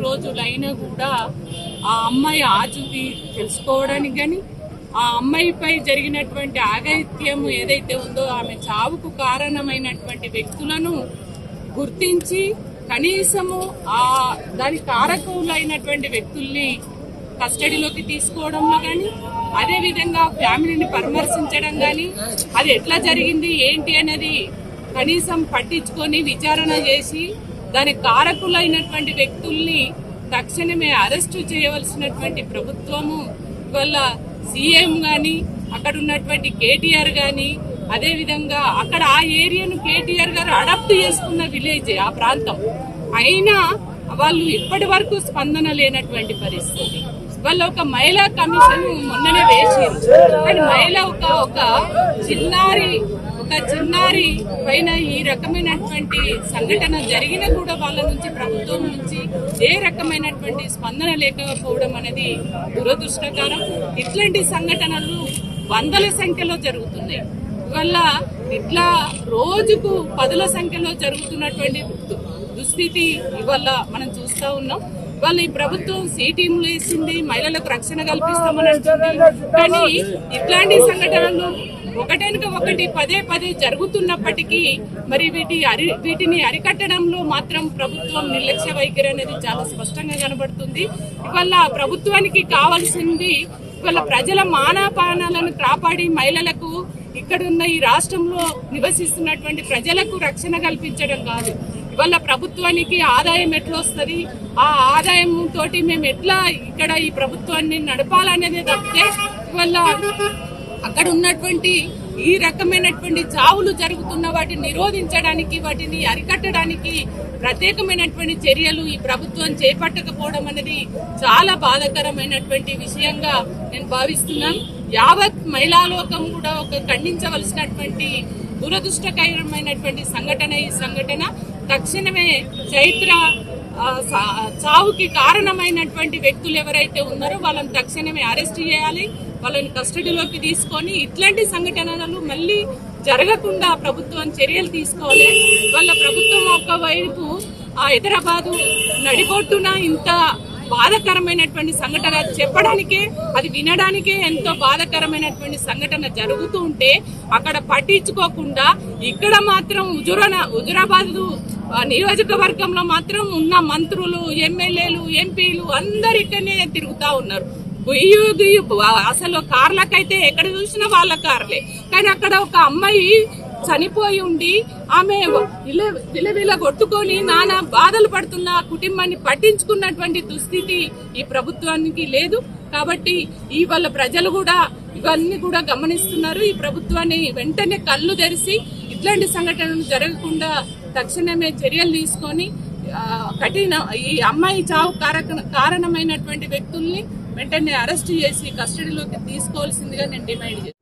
రోజులైనా కూడా ఆ అమ్మాయి ఆచూకీ తెలుసుకోవడానికి కానీ ఆ అమ్మాయిపై జరిగినటువంటి ఆగైత్యం ఏదైతే ఉందో ఆమె చావుకు కారణమైనటువంటి వ్యక్తులను గుర్తించి కనీసము ఆ దాని కారకులైనటువంటి వ్యక్తుల్ని కస్టడీలోకి తీసుకోవడంలో కానీ అదే విధంగా ఫ్యామిలీని పరామర్శించడం కానీ అది ఎట్లా జరిగింది ఏంటి అనేది కనీసం పట్టించుకొని విచారణ చేసి దాని కారకులైనటువంటి వ్యక్తుల్ని తక్షణమే అరెస్టు చేయవలసినటువంటి ప్రభుత్వము ఇవాళ సీఎం గాని అక్కడ ఉన్నటువంటి కేటీఆర్ గాని అదే విధంగా అక్కడ ఆ ఏరియాను కేటీఆర్ గారు అడాప్ట్ చేసుకున్న విలేజ్ ఆ ప్రాంతం అయినా వాళ్ళు ఇప్పటి వరకు స్పందన లేనటువంటి పరిస్థితి వాళ్ళు ఒక మహిళా కమిషన్ మొన్ననే వేసింది కానీ మహిళ ఒక ఒక చిన్నారి ఒక చిన్నారి పైన ఈ రకమైనటువంటి సంఘటన జరిగినా కూడా వాళ్ళ నుంచి ప్రభుత్వం నుంచి ఏ రకమైనటువంటి స్పందన లేకపోవడం అనేది దురదృష్టకరం ఇట్లాంటి సంఘటనలు వందల సంఖ్యలో జరుగుతున్నాయి ఇవల్ల ఇట్లా రోజుకు పదుల సంఖ్యలో జరుగుతున్నటువంటి దు- దుస్థితి ఇవల్ల మనం చూస్తా ఉన్నాం ఇవాళ ఈ ప్రభుత్వం సి టీంలు వేసింది మహిళలకు రక్షణ కల్పిస్తామని అంటుంది కానీ ఇట్లాంటి సంఘటనలు ఒకటెనుక ఒకటి పదే పదే జరుగుతున్నప్పటికీ మరి వీటి అరి వీటిని అరికట్టడంలో మాత్రం ప్రభుత్వం నిర్లక్ష్య వైఖరి అనేది చాలా స్పష్టంగా కనబడుతుంది ఇవాళ ప్రభుత్వానికి కావాల్సింది ఇవాళ ప్రజల మానపానాలను కాపాడి మహిళలకు ఇక్కడున్న ఈ రాష్ట్రంలో నివసిస్తున్నటువంటి ప్రజలకు రక్షణ కల్పించడం కాదు ఇవాళ ప్రభుత్వానికి ఆదాయం ఎట్లా వస్తుంది ఆ ఆదాయం తోటి మేము ఎట్లా ఇక్కడ ఈ ప్రభుత్వాన్ని నడపాలనేది తప్పితే ఇవాళ అక్కడ ఉన్నటువంటి ఈ రకమైనటువంటి చావులు జరుగుతున్న వాటిని నిరోధించడానికి వాటిని అరికట్టడానికి ప్రత్యేకమైనటువంటి చర్యలు ఈ ప్రభుత్వం చేపట్టకపోవడం అనేది చాలా బాధాకరమైనటువంటి విషయంగా నేను భావిస్తున్నాను యావత్ మహిళా లోకం కూడా ఒక ఖండించవలసినటువంటి దురదృష్టకరమైనటువంటి సంఘటన ఈ సంఘటన తక్షణమే చైత్ర ఆ, సా- చావుకి కారణమైనటువంటి వ్యక్తులు ఎవరైతే ఉన్నారో వాళ్ళని తక్షణమే అరెస్ట్ చేయాలి వాళ్ళని కస్టడీలోకి తీసుకొని ఇట్లాంటి సంఘటనలు మళ్ళీ జరగకుండా ప్రభుత్వం చర్యలు తీసుకోవాలి వాళ్ళ ప్రభుత్వం ఒకవైపు ఆ హైదరాబాదు నడిబొట్టున ఇంత బాధకరమైనటువంటి సంఘటన చెప్పడానికే అది వినడానికే ఎంతో బాధకరమైనటువంటి సంఘటన జరుగుతూ ఉంటే అక్కడ పట్టించుకోకుండా ఇక్కడ మాత్రం హుజురన హుజురాబాద్ ఆ, నియోజకవర్గంలో మాత్రం ఉన్న మంత్రులు ఎమ్మెల్యేలు ఎంపీలు అందరు ఇక్కడనే తిరుగుతా ఉన్నారు గుయ్యు గుయ్యు అసలు కార్లకైతే ఎక్కడ చూసినా వాళ్ళ కార్లే కానీ అక్కడ ఒక అమ్మాయి చనిపోయి ఉండి ఆమె విల- విలవిల కొట్టుకొని నానా బాధలు పడుతున్న ఆ కుటుంబాన్ని పట్టించుకున్నటువంటి దుస్థితి ఈ ప్రభుత్వానికి లేదు కాబట్టి ఈ వాళ్ళ ప్రజలు కూడా ఇవన్నీ కూడా గమనిస్తున్నారు ఈ ప్రభుత్వాన్ని వెంటనే కళ్ళు తెరిచి ఇట్లాంటి సంఘటనలు జరగకుండా తక్షణమే చర్యలు తీసుకొని ఆ, కఠిన ఈ అమ్మాయి చావు కారక కారణమైనటువంటి వ్యక్తుల్ని వెంటనే అరెస్ట్ చేసి కస్టడీలోకి తీసుకోవాల్సిందిగా నేను డిమాండ్ చేస్తున్నాను